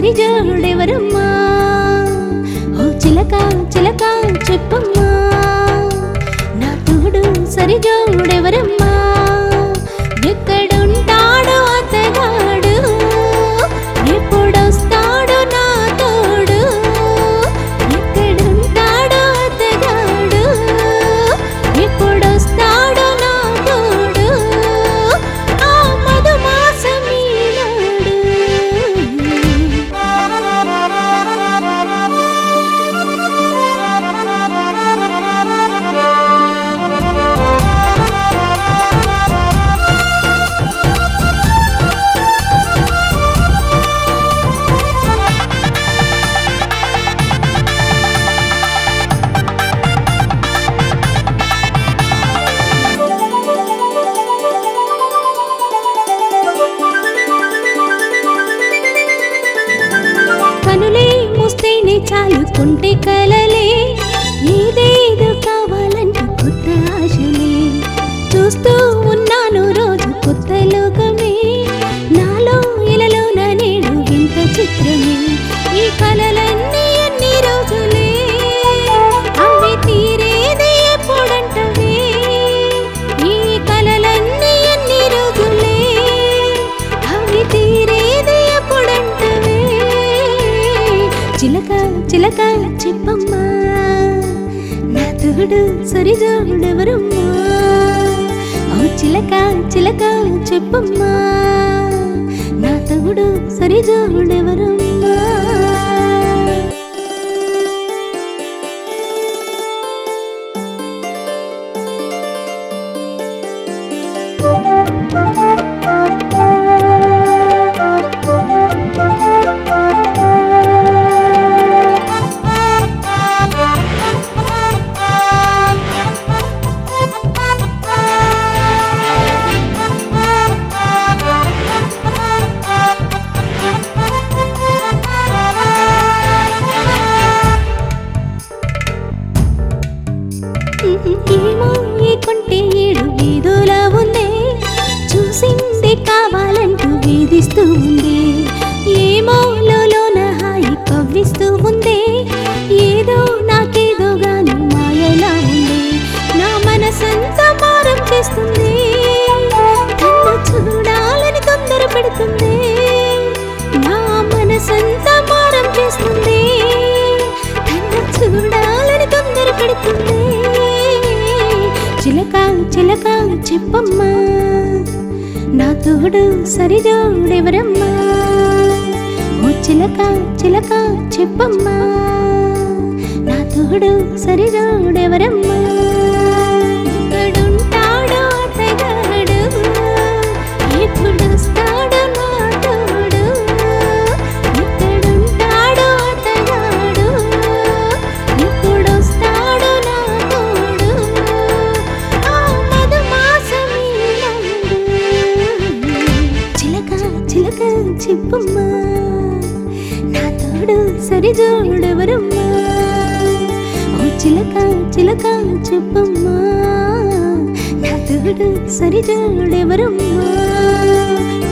సరిజోడెవరమ్మా ఓ చిలక చిలక చెప్పమ్మా నా తోడు సరిజోడెవరమ్మా ఎక్కడుంటాడో అతగాడు ఎప్పుడొస్తాడో నా తోడు ఎక్కడుంటాడో అతగాడు ఎప్పుడొస్తాడో నా తోడు ఆ మధుమాసం ఈనాడు కనులే మూస్తేనే చాలుకుంటే కలలే ఏదేదో కావాలంటూ కొత్త ఆశలే చూస్తూ ఉన్నాను రోజు కొత్త లోకమే నాలో ఇలలోన నేడు వింత చిత్రమే ఈ కలలన్నీ ఎన్ని రోజులే అవి తీరేది ఎప్పుడంటవే ఈ కలలన్నీ ఎన్ని రోజులే అవి తీరేది ఎప్పుడంటవే చిలక చిలక చెప్పమ్మా నా తోడు సరిజోడెవరమ్మా ఓ చిలక చిలక చెప్పమ్మా నా తోడు సరిజోడెవరమ్మా ఏమో ఈ కొంటే ఏడు వీధులా ఉంది చూసింది కావాలంటూ వేధిస్తూ ఉంది ఏమో లోన హాయి కవ్విస్తూ ఉంది ఏదో నాకేదో గాని మాయలా ఉంది నా మనసంతా మారం చేస్తుంది తన్ను చూడాలని తొందర పెడుతుంది నా మనసంతా మారం చేస్తుంది తన్ను చూడాలని తొందర పెడుతుంది చిలక చిలక చెప్పమ్మా నా తోడు సరిజోడెవరమ్మా ఓ చిలక చిలక చెప్పమ్మా నా తోడు సరిజోడెవరమ్మా ఎక్కడుంటాడో అతగాడు ఎప్పుడొస్తాడో నా తోడు ఎక్కడుంటాడో అతగాడు ఎప్పుడొస్తాడో నా తోడు ఆ మధుమాసం ఈనాడు. చిలక చిలక చెప్పమ్మా నా తోడు సరిజోడెవరమ్మా ఓ చిలక చిలక చెప్పమ్మా నా తోడు సరిజోడెవరమ్మా